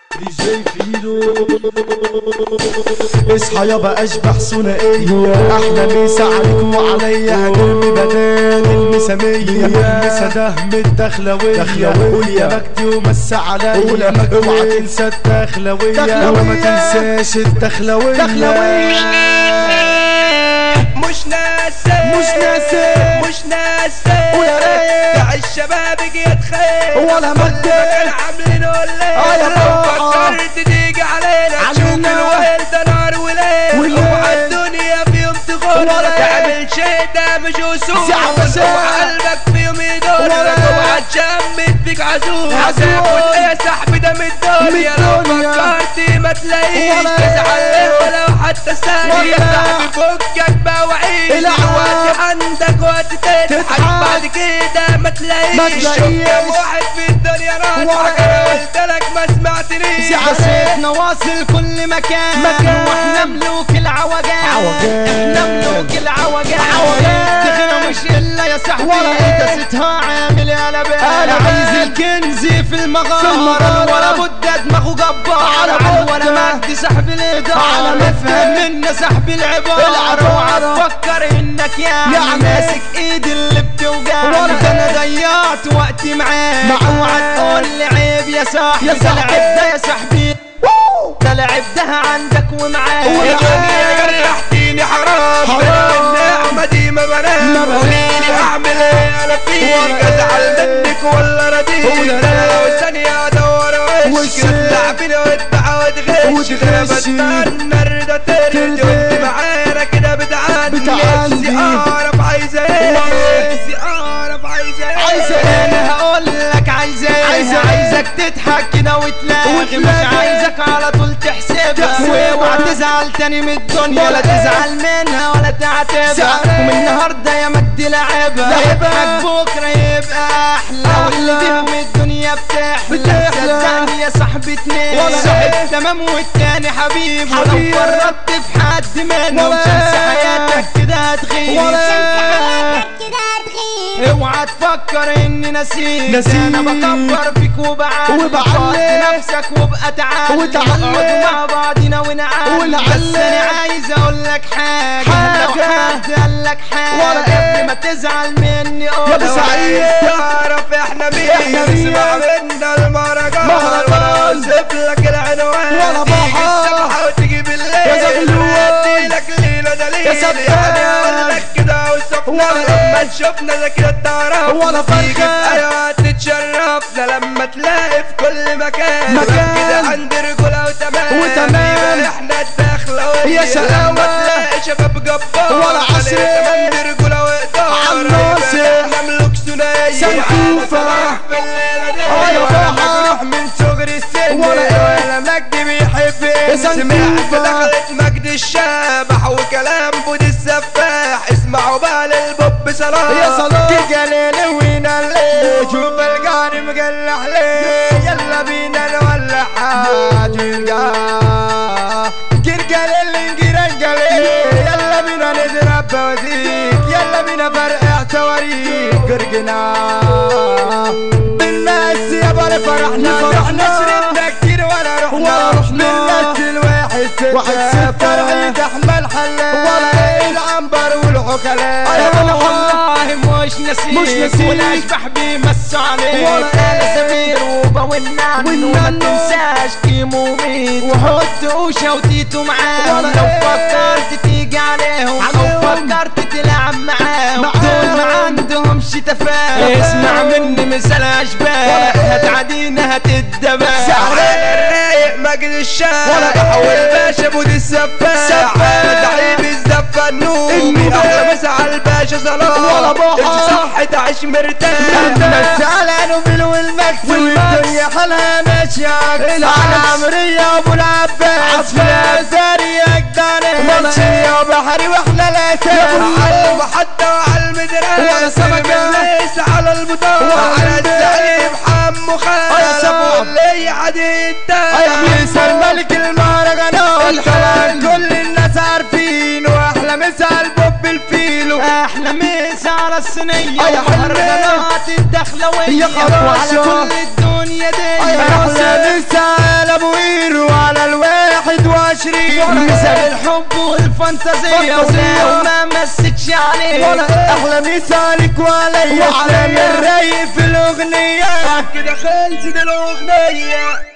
دي جي فيلو اصحى يابا اشبح ثنائية احلى مسا عليك وعليا هنرمي بدال المسامية المسا ده من الدخلوية قول يا مجدي ومس عليا قول يا مجدي اوعى تنسى الدخلوية وما تنساش الدخلوية مش ناسي مش ناسي. مش ناسي ويا ريت. بتاع الشباب يجي يتخيل ولا كل مجد. مكان عاملين آه يا ولا لو بابا. فكرت تيجي علينا تشوف علينا. الويل ده نار وليل وليل. اوعى الدنيا في يوم تغور ولا تعمل شيء ده مش وصول ساعة بساعة. اوعى قلبك في يوم يدور ولا. اوعى تشمت فيك عزوز عزوز. هتاخد ايه يا صاحبي ده من الدنيا من لو الدنيا. فكرت ما تلاقيش ولا. تزعل ليه ولو حتى ثانية يا ولا. صاحبي فكك بقى وعيش العب. دلوقتي عندك وقت تضحك تضحك. بعد كده ما تلاقيش ما شوف تلاقيش. كام واحد في الدنيا واحد. راح انا قلت لك ما سمعتنيش عصيتنا واصل كل مكان مكان. واحنا ملوك العوجان عوجان. احنا ملوك العوجان عوجان. تخنا مش الا يا صاحبي ولا دستها عامل يا لبان أنا عايز الكنز في المغارة في المغارة. ولا بد دماغه جبار على على بد. ولا مجد صاحب الاداره على مد. افهم منا صاحب العباره العبارة. اوعى تفكر انك يعني يعني. ماسك ايدي اللي بتوجعني ولا. ده انا ضيعت وقتي معاك معاك. اوعى تقول لي عيب يا صاحبي يا ده صاحبي. العيب ده يا صاحبي ده العيب ده عندك ومعاك ومعاك. يا جرحتيني حرام حرام. النعمة دي ما ما بنام بنام. قوليلي اعمل ايه انا فيك ولا. ازعل منك ولا رديك ولا. ده انا لو ثانية ادور وشك وشك. تطلع فيني وتبع وتغش انا وتغش. بستنى الرضا ترد ترد. وانت معانا كده بتعدي بتعدي. نفسي اعرف عايزة ايه ولا. نفسي اعرف عايزة ايه عايزة ايه؟ انا هقول لك عايز ايه عايزة ايه؟ عايزك تضحك كده وتلاقي وتلاقي. مش عايزك على طول تحسبها تحسبها. واوعى تزعل تاني من الدنيا ولا لا ايه؟ تزعل منها ولا تعاتبها زعل. ومن النهارده يا مجدي لعبها لعبها. اضحك بكره يبقى احلى واللي بيهم الدنيا بتحلى بتحلى. صدقني يا صاحبي اتنين ولا صاحب ايه؟ تمام والتاني حبيب ولو حبيب. فرطت في حد منهم ولا شمس ايه؟ حياتك كده هتغيب ولا اوعى تفكر اني نسيت نسيت. انا بكبر فيك وبعلم وبعلم. حط نفسك وابقى تعالى وتعلم. نقعد مع بعضينا ونعلم ونعلم. بس انا عايز اقول لك حاجه حاجة. لو حد قال لك حاجه ولا ايه؟ قبل ما تزعل مني قول يا أبو سعيد. تعرف احنا مين احنا مين؟ اسمع منا المهرجان مهرجان. وانا اوصف لك العنوان ولا تيجي بحر. الصبح وتيجي بالليل يا زغلول. ادي لك ليلة دليل يا سبان. يعني اقول لك كده اوصفنا ولا لما ايه؟ تشوفنا ده كده تعرف ولا تيجي في فرخة. اي وقت تتشرفنا لما تلاقي في كل مكان مكان. كده عند رجولة وتمام وتمام. يبقى احنا الدخلة يا شقاوة. لما تلاقي شباب جبار ولا عشرة. كمان رجولة وإدارة عالناصر. يبقى احنا ملوك ثنائية سنكوفة. في الليلة دي آه يا ولا بابا. مجروح من صغر السن ولا إيه؟ ولا مجدي بيحب يا سمعت سنكوفة. دخلت مجد الشابح وكلام بود السفاح اسمعوا بقى للبوب صلاح يا صلاح. تجليل وينا ليه شوف القاري مقلح ليه يلا بينا نولع حاجة قرقل الانقرنقل يلا بينا نضرب بوزيك يلا بينا فرقع تواريك قرقنا بالناس يا بلا فرحنا فرحنا شربنا كتير ولا رحنا ولا رحنا. بالناس الواحد ستة واحد ستة. فرعي احمل حلا ولا إيه؟ العنبر والعقلاء أيوة والله مش نسيت مش نسيت. والاشباح بيمسوا عليك ولا انا إيه؟ سمير وبا والنعم وما والنعم. تنساش كيمو وميت وحط اوشا وتيتو معاهم ولا لو إيه؟ فكرت تيجي عليهم عليهم. او فكرت تلعب معاهم معاهم. دول ما عندهمش تفاهم اسمع مني مثال اشباح ولا إيه؟ هتعدينا هتدبح سعران الرايق مجد الشارع ولا إيه؟ والباشا بود السفاح سفاح. تعيب الزفة النوبي النوبي. احلى مسا على الباشا صلاح ولا بحر. امشي صح تعيش مرتاح مرتاح. مسا نوبل والمكس والمكس. والدنيا حالها ماشية العكس. على عمرية ابو العباس عباس. يا ساري اجداني ولا ماشي إيه؟ يا بحري واحنا يا الاساس أبو على المحطة وعلى المدرسة ولا سمكة. ليس على البطاقة ولا على البيت. الزعيم حمو آه يا خالد سبوع. واللي عدي آه يا عم مثال ملك المهرجانات الحلال. كل الناس عارفين واحلى مثال بوب الفيلو احلى مسا على الصينية آه يا حلوة. ومهرجانات الدخلوية يا خلاص وعلى يا. كل الدنيا دي آه يا احلى مثال ابو عشرين مثال الحب والفانتازية فانتازية. ولو ما مسكش عليك ولا احلى مثالك وعليا وعليا. الرايق في الاغنية كده خلصت الاغنية